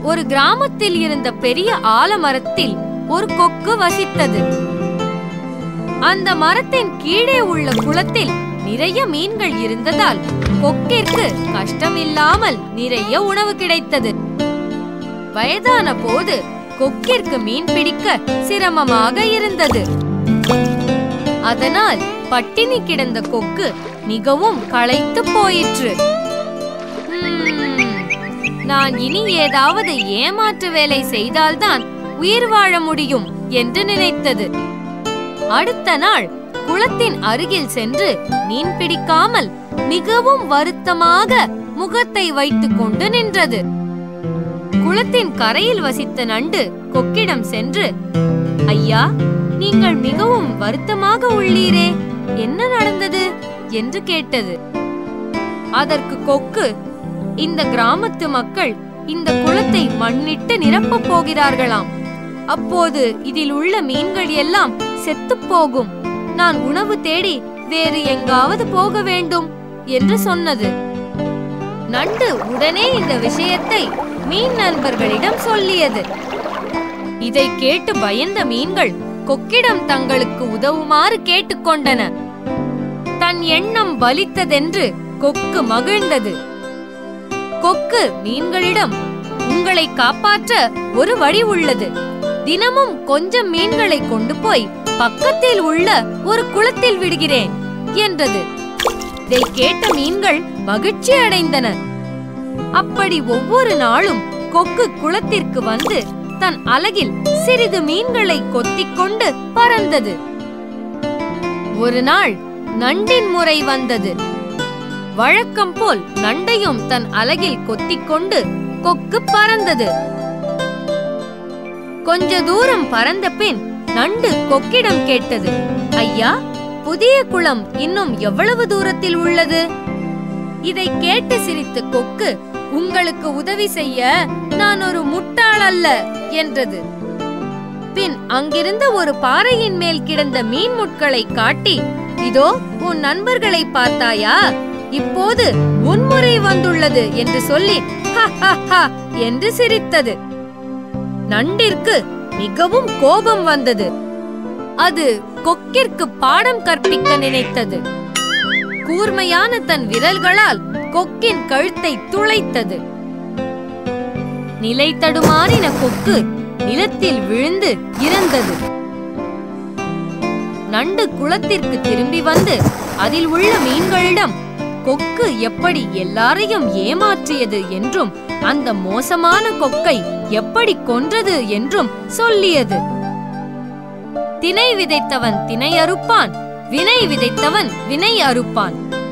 ஒரு கிராமத்தில் இருந்த பெரிய ஆலமரத்தில் ஒரு கொக்கு வசித்தது அந்த மரத்தின் கீழே உள்ள குளத்தில் நிறைய மீன்கள் இருந்ததால் கொக்கிற்கு கஷ்டமில்லாமல் நிறைய உணவு கிடைத்தது வயதான போது கொக்கிற்கு மீன் பிடிக்க சிரமமாக இருந்தது அதனால் பட்டினி கிடந்த கொக்கு மிகவும் களைத்து போயிற்று "ஹம், நான் இனி ஏதாவது ஏமாற்று வேலை செய்தால்தான் உயிர் வாழ முடியும் என்று நினைத்தது அடுத்த நாள் குளத்தின் அருகில் சென்று மீன் பிடிக்காமல் மிகவும் வருத்தமாக முகத்தை வைத்துக் கொண்டு நின்றது குளத்தின் கரையில் வசித்த நண்டு கொக்கிடம் சென்று ஐயா நீங்கள் மிகவும் வருத்தமாக உள்ளீரே என்ன நடந்தது என்று கேட்டது அதற்கு கொக்கு இந்த கிராமத்து மக்கள் இந்த குளத்தை மண்ணிட்டு நிரப்பப் போகிறார்களாம் அப்போது இதில் உள்ள மீன்கள் எல்லாம் செத்துப் போகும் நான் உணவு தேடி வேறு எங்காவது போக வேண்டும் என்று சொன்னது நண்டு உடனே இந்த விஷயத்தை மீன் நண்பர்களிடம் சொல்லியது இதை கேட்டு பயந்த மீன்கள் கொக்கிடம் தங்களுக்கு உதவுமாறு கேட்டுக்கொண்டன தன் எண்ணம் பலித்ததென்று கொக்கு மகிழ்ந்தது கொக்கு மீன்களிடம் உங்களை காப்பாற்ற ஒரு வழி உள்ளது தினமும் கொஞ்சம் மீன்களை கொண்டு போய் பக்கத்தில் உள்ள ஒரு குளத்தில் விடுகிறேன் என்றது இதை கேட்ட மீன்கள் மகிழ்ச்சி அடைந்தன அப்படி ஒவ்வொரு நாளும் கொக்கு குளத்திற்கு வந்து தன் அலகில் சிறிது மீன்களை கொத்திக் கொண்டு பறந்தது ஒரு நாள் நண்டின் முறை வந்தது வழக்கம் போல் நண்டையும் தன் அலகில் கொத்திக் கொண்டு கொக்கு பறந்தது கொஞ்ச தூரம் பறந்த பின் நண்டு கொக்கிடம் கேட்டது ஐயா புதிய குளம் இன்னும் எவ்வளவு தூரத்தில் உள்ளது இதை கேட்டு சிரித்த கொக்கு உங்களுக்கு உதவி செய்ய நான் ஒரு முட்டாள் அல்ல என்றது பின் அங்கிருந்த ஒரு பாறையின் மேல் கிடந்த மீன் முட்களை காட்டி இதோ உன் நண்பர்களை பார்த்தாயா இப்போது உன்முறை வந்துள்ளது என்று சொல்லி "ஹ, ஹ, ஹ" என்று சிரித்தது நண்டிற்கு மிகவும் கோபம் வந்தது அது கொக்கிற்கு பாடம் கற்பிக்க நினைத்தது கூர்மையான தன் விரல்களால் கொக்கின் கழுத்தை துளைத்தது நிலை தடுமாறின கொக்கு நிலத்தில் விழுந்து இறந்தது நண்டு குளத்திற்கு திரும்பி வந்து அதில் உள்ள மீன்களிடம் கொக்கு எப்படி எல்லாரையும் ஏமாற்றியது என்றும் அந்த மோசமான கொக்கை எப்படி கொன்றது என்றும் சொல்லியது திணை விதைத்தவன் திணை அறுப்பான் வினை விதைத்தவன் வினை அறுப்பான்